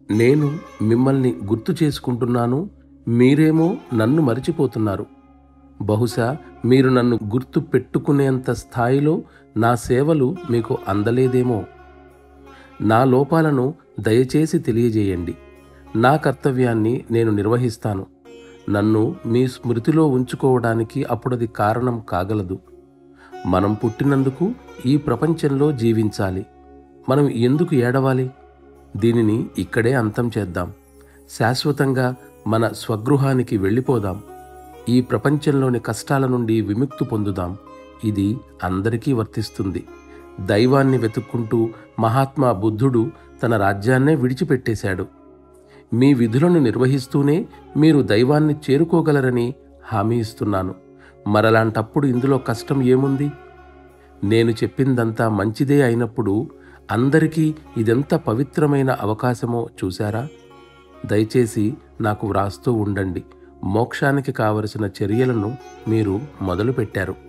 నేను మిమ్మల్ని గుర్తు చేసుకుంటున్నాను మీరేమో నన్ను మరిచిపోతున్నారు బహుశా మీరు నన్ను గుర్తు పెట్టుకునేంత స్థాయిలో నా సేవలు మీకు అందలేదేమో నా లోపాలను దయచేసి తెలియజేయండి నా కర్తవ్యాన్ని నేను నిర్వహిస్తాను నన్ను మీ స్మృతిలో ఉంచుకోవడానికి అప్పుడది కారణం కాగలదు మనం పుట్టినందుకు ఈ ప్రపంచంలో జీవించాలి మనం ఎందుకు ఏడవాలి దీనిని ఇక్కడే అంతం చేద్దాం శాశ్వతంగా మన స్వగృహానికి వెళ్ళిపోదాం ఈ ప్రపంచంలోని కష్టాల నుండి విముక్తి పొందుదాం ఇది అందరికీ వర్తిస్తుంది దైవాన్ని వెతుక్కుంటూ మహాత్మా బుద్ధుడు తన రాజ్యాన్నే విడిచిపెట్టేశాడు మీ విధులను నిర్వహిస్తూనే మీరు దైవాన్ని చేరుకోగలరని హామీ ఇస్తున్నాను మరలాంటప్పుడు ఇందులో కష్టం ఏముంది నేను చెప్పిందంతా మంచిదే అయినప్పుడు అందరికీ ఇదెంత పవిత్రమైన అవకాశమో చూశారా దయచేసి నాకు వ్రాస్తూ ఉండండి మోక్షానికి కావలసిన చర్యలను మీరు మొదలుపెట్టారు